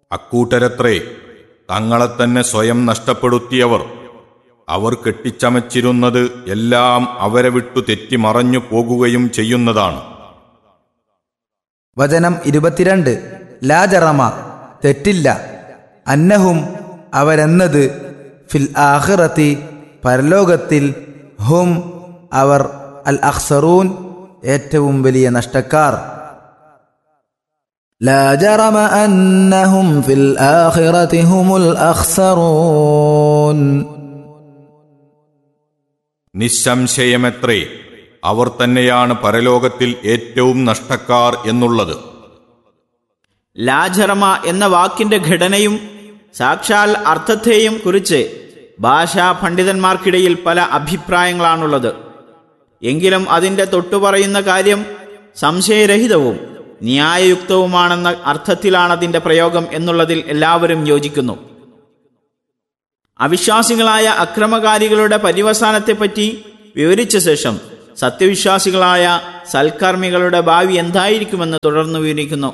അക്കൂട്ടരത്രേ തങ്ങളെ തന്നെ സ്വയം നഷ്ടപ്പെടുത്തിയവർ അവർ കെട്ടിച്ചമച്ചിരുന്നത് എല്ലാം അവരെ വിട്ടു തെറ്റിമറഞ്ഞു പോകുകയും ചെയ്യുന്നതാണ് വചനം ഇരുപത്തിരണ്ട് ലാജറമ തെറ്റില്ല അന്നഹും അവരെന്നത് ഫിൽ ആഖിറത്തി പരലോകത്തിൽ ഹും അവർ അൽ അഖ്സറൂൻ ഏറ്റവും വലിയ നഷ്ടക്കാർ لا جرم أنهم في الآخرة هم الأخسرون നിസ്സംശയമെത്രേ അവർ തന്നെയാണ് പരലോകത്തിൽ ഏറ്റവും നഷ്ടക്കാർ എന്നുള്ളത് ലാജറമ എന്ന വാക്കിന്റെ ഘടനയും സാക്ഷാൽ അർത്ഥത്തെയും കുറിച്ച് ഭാഷാ പണ്ഡിതന്മാർക്കിടയിൽ പല അഭിപ്രായങ്ങളാണുള്ളത് എങ്കിലും അതിന്റെ തൊട്ടുപറയുന്ന കാര്യം സംശയരഹിതവും ന്യായയുക്തവുമാണെന്ന അർത്ഥത്തിലാണ് അതിന്റെ പ്രയോഗം എന്നുള്ളതിൽ എല്ലാവരും യോജിക്കുന്നു അവിശ്വാസികളായ അക്രമകാരികളുടെ പര്യവസാനത്തെപ്പറ്റി വിവരിച്ച ശേഷം സത്യവിശ്വാസികളായ സൽക്കർമ്മികളുടെ ഭാവി എന്തായിരിക്കുമെന്ന് തുടർന്ന് വിവരിക്കുന്നു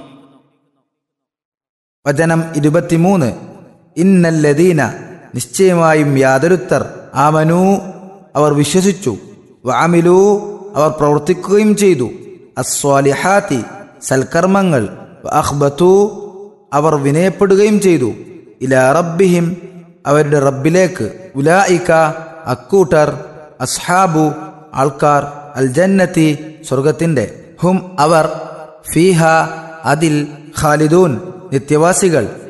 വചനം ഇരുപത്തിമൂന്ന് ഇന്നല്ലദീന നിശ്ചയമായും യാതൊരുത്തർ ആമനു അവർ വിശ്വസിച്ചു വാമിലു അവർ പ്രവർത്തിക്കുകയും ചെയ്തു അസ്വാലിഹാത്തി സൽക്കർമ്മങ്ങൾ അഹ്ബത്തു അവർ വിനയപ്പെടുകയും ചെയ്തു ഇലാ റബ്ബിഹിം അവരുടെ റബ്ബിലേക്ക് ഉലായിക്ക അക്കൂട്ടർ അസ്ഹാബു ആൾക്കാർ അൽ ജന്നത്തി സ്വർഗത്തിന്റെ ഹും അവർ ഫീഹ അതിൽ ഖാലിദൂൻ നിത്യവാസികൾ